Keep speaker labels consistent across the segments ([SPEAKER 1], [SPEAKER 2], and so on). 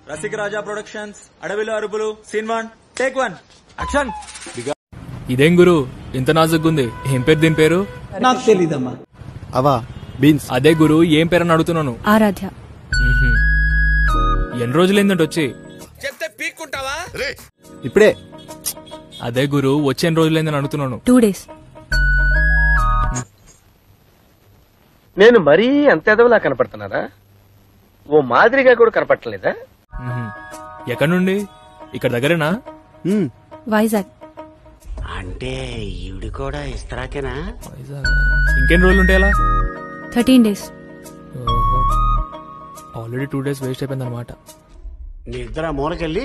[SPEAKER 1] రసిక రాజా productions అడవిలో అరుపులు scene one take one action
[SPEAKER 2] ఇదేం గురు ఇంత నాజుగ్గుంది ఏం పేరు దీని పేరు
[SPEAKER 3] నాకు తెలీదమ్మా
[SPEAKER 4] అవా బీన్స్
[SPEAKER 2] అదే గురు ఏం పేరు అని అడుగుతున్నాను
[SPEAKER 5] ఆరాధ్య
[SPEAKER 2] మ్మ్హ్మ్. ఎన్ని రోజులు ఏంటంటే వచ్చి
[SPEAKER 4] ఇప్పుడే
[SPEAKER 2] అదే గురు వచ్చి ఎన్ని రోజులు ఏందని అడుగుతున్నాను
[SPEAKER 5] టూ డేస్
[SPEAKER 6] నేను మరీ అంత ఎదవలా కనపడుతున్నారా ఓ మాదిరిగా కూడా కనపడలేదా
[SPEAKER 2] మ్మ్హ్మ్. ఎక్కడి నుండి ఇక్కడ దగ్గరేనా
[SPEAKER 4] మ్మ్.
[SPEAKER 5] వైజాగ్
[SPEAKER 7] అంటే ఈవిడ కూడా ఇస్తరాకేనా
[SPEAKER 2] వైజాగ్ ఇంకెన్ని రోజులు ఉంటాయి అలా
[SPEAKER 5] thirteen days
[SPEAKER 2] already two days waste అయిపోయింది అనమాట
[SPEAKER 7] మీ ఇద్దరు ఆ మూలకెళ్ళి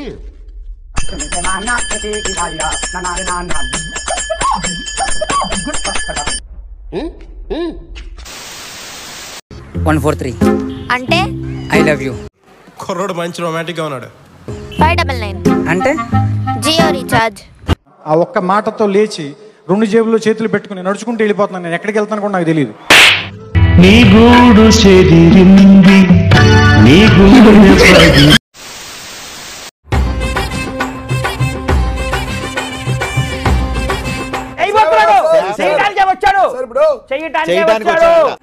[SPEAKER 8] వన్ ఫోర్ త్రీ
[SPEAKER 9] అంటే
[SPEAKER 8] ఐ లవ్ యూ
[SPEAKER 10] కుర్రోడు మంచి రొమాంటిక్ గా ఉన్నాడు
[SPEAKER 9] ఫైవ్ డబల్ నైన్
[SPEAKER 8] అంటే
[SPEAKER 9] జియో రీఛార్జ్
[SPEAKER 3] ఆ ఒక్క మాటతో లేచి రెండు జేబుల్లో చేతులు పెట్టుకుని నడుచుకుంటూ వెళ్ళిపోతున్నాను నేను ఎక్కడికి వెళ్తాను కూడా నాకు తెలియదు
[SPEAKER 10] నీ గూడు చెదిరింది నీ గూడు
[SPEAKER 6] వచ్చాడు
[SPEAKER 4] చేయటానికి వచ్చాడంట.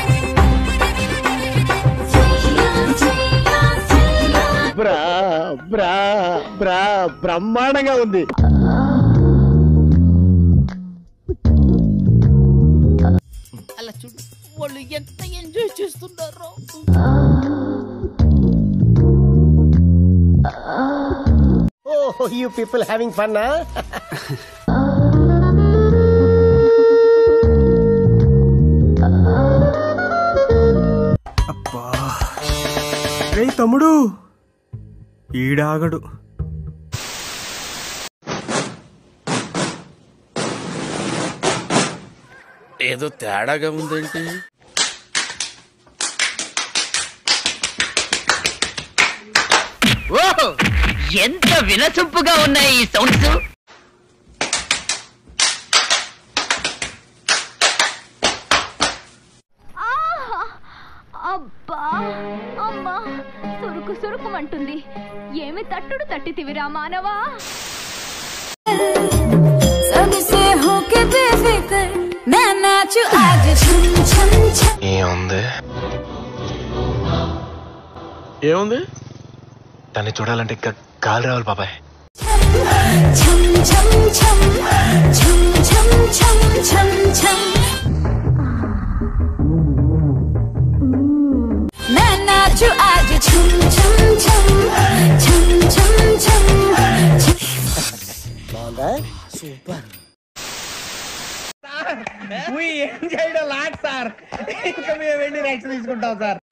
[SPEAKER 4] బ్రా బ్రా బ్రా బ్రహ్మాండంగా ఉంది
[SPEAKER 6] oh you people having fun
[SPEAKER 10] రే తమ్ముడు ఈడాగడు
[SPEAKER 7] ఏదో తేడాగా ఉందేంటి
[SPEAKER 8] ఎంత వినసొంపుగా ఉన్నాయి ఈ సౌండ్స్
[SPEAKER 9] అబ్బా అమ్మా సురుకు సురుకుమంటుంది ఏమి తట్టుడు తట్టితివిరా మానవా
[SPEAKER 10] ఏముంది ఏముంది దాన్ని చూడాలంటే ఇంకా గాలి రావాలి బాబాయ్
[SPEAKER 6] ఏం చేయడం లాట్ సార్ ఇంకా మేము వెళ్ళి నెక్స్ట్ తీసుకుంటాం సార్